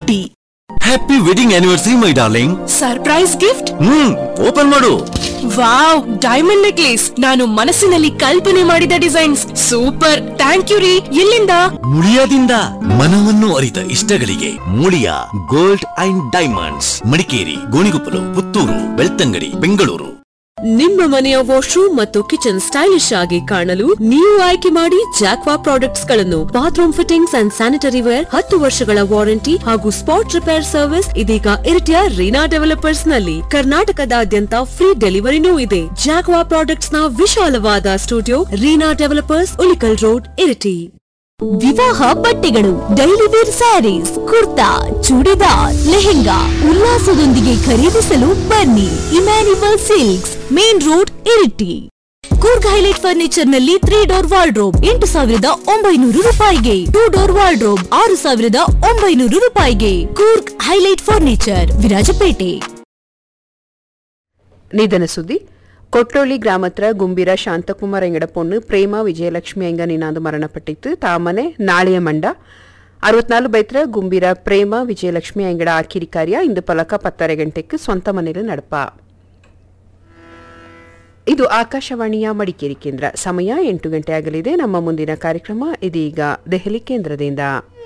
party happy wedding anniversary my darling surprise gift hmm open ಮಾಡು wow diamond necklace ನಾನು ಮನಸ್ಸಿನಲ್ಲಿ ಕಲ್ಪನೆ ಮಾಡಿದ ಡಿಸೈನ್ಸ್ ಸೂಪರ್ ಥ್ಯಾಂಕ್ ಯು ರೀ ಎಲ್ಲಿಂದ ಮುಳಿಯಾದಿಂದ ಮನವನ್ನು ಅರಿತ ಇಷ್ಟಗಳಿಗೆ Muliya gold and diamonds Madikeri Gonikoppal Puttur Belthangady Bengaluru ನಿಮ್ಮ ಮನೆಯ ವಾಶ್ರೂಮ್ ಮತ್ತು ಕಿಚನ್ ಸ್ಟೈಲಿಶ್ ಆಗಿ ಕಾಣಲು ನೀವು ಆಯ್ಕೆ ಮಾಡಿ ಜಾಕ್ವಾ ಪ್ರಾಡಕ್ಟ್ಸ್ ಗಳನ್ನು bathroom fittings and sanitary ware ಹತ್ತು ವರ್ಷಗಳ ವಾರಂಟಿ ಹಾಗೂ ಸ್ಪಾಟ್ ರಿಪೇರ್ ಸರ್ವಿಸ್ ಇದೀಗ ಇರಿಟಿಯ ರೀನಾ ಡೆವಲಪರ್ಸ್ ನಲ್ಲಿ ಕರ್ನಾಟಕದಾದ್ಯಂತ ಫ್ರೀ ಡೆಲಿವರಿನೂ ಇದೆ ಜಾಕ್ವಾ ಪ್ರಾಡಕ್ಟ್ಸ್ ನ ವಿಶಾಲವಾದ studio Reena developers Ulikkal road Iritty ವಿವಾಹ ಬಟ್ಟೆಗಳು ಡೈಲಿ ವೇರ್ ಸ್ಯಾರೀಸ್ ಕುರ್ತಾ ಚೂಡಿದಾರ್ ಲೆಹೆಂಗಾ ಉಲ್ಲಾಸದೊಂದಿಗೆ ಖರೀದಿಸಲು ಬನ್ನಿ Emmanuel silks main road Iritty Coorg highlight furniture ನಲ್ಲಿ ತ್ರೀ ಡೋರ್ ವಾರ್ಡ್ರೋಬ್ ಎಂಟು ಸಾವಿರದ ಒಂಬೈನೂರು ರೂಪಾಯಿಗೆ ಟೂ ಡೋರ್ ವಾರ್ಡ್ರೋಬ್ ಆರು ಸಾವಿರದ ಒಂಬೈನೂರು ರೂಪಾಯಿಗೆ ಕೂರ್ಗ್ ಹೈಲೈಟ್ ಫರ್ನಿಚರ್ ವಿರಾಜಪೇಟೆ ನಿಧನ ಸುದ್ದಿ ಕೊಟ್ಲೊಳ್ಳಿ ಗ್ರಾಮತ್ರ ಗುಂಬಿರ ಶಾಂತಕುಮಾರ್ ಎಂಗಡ ಪೊಣ್ಣು ಪ್ರೇಮ ವಿಜಯಲಕ್ಷ್ಮಿ ಎಂಗ ನಿನಾದು ಮರಣಪಟ್ಟಿತ್ತು ತಾಮನೆ ನಾಳೆಯ ಮಂಡ ಅರವತ್ನಾಲ್ಕು ಬೈತ್ರ ಗುಂಬಿರ ಪ್ರೇಮ ವಿಜಯಲಕ್ಷ್ಮಿ ಎಂಗಡ ಆಕಿರಿ ಕಾರ್ಯ ಇಂದು ಪಲಕ ಪತ್ತರ ಗಂಟೆಗೆ ಸ್ವಂತ ಮನೇಲಿ ನಡಪ ಇದು ಆಕಾಶವಾಣಿಯ ಮಡಿಕೇರಿ ಕೇಂದ್ರ ಸಮಯ ಎಂಟು ಗಂಟೆ ಆಗಲಿದೆ ನಮ್ಮ ಮುಂದಿನ ಕಾರ್ಯಕ್ರಮ ಇದೀಗ ದೆಹಲಿ ಕೇಂದ್ರದಿಂದ